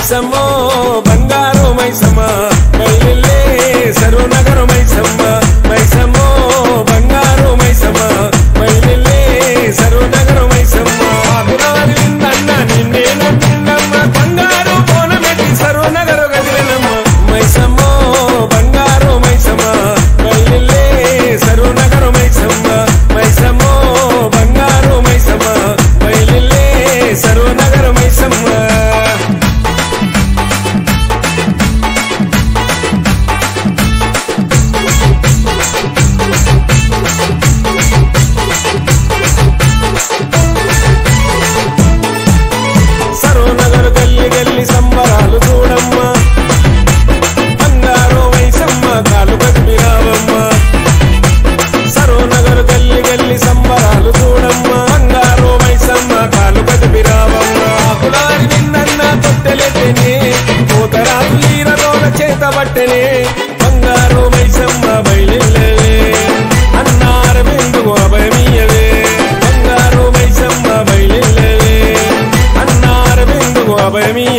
మైసమ్మో బంగారు మైసమ్మ బయలులే సర్వనగరు మైసమ్మ మైసమ్మో బంగారు మైసమ్మ బయలులే సర్వనగరు మైసమ్మ ఆకురాని విందన్న నిన్నే నమ్మిందమ్మ బంగారు పోనమెట్టి సర్వనగరు గదిలినమ్మ మైసమ్మో బంగారు మైసమ్మ బయలులే సర్వనగరు మైసమ్మ మైసమ్మో బంగారు మైసమ్మ బయలులే సర్వనగరు మైసమ్మ సరోనగర్ గల్లి గల్లి సంబరాలు చూడమ్మా బంగారు వైసమ్మ కాలు కట్టిరావమ్మ సరోనగర్ గల్లి గల్లి సంబరాలు చూడమ్మా బంగారు వైసమ్మ కాలు కట్టిరావమ్మ ఆకులారి నిన్న తొట్టెలెట్టెనే పోతరాజు ఈరదోల చేత పట్టెనే బంగారు వైసమ్మ బయలులే అన్నారు బిందుకు అభయమీయవే బంగారు వైసమ్మ బయలులే అన్నారు బిందుకు అభయమీ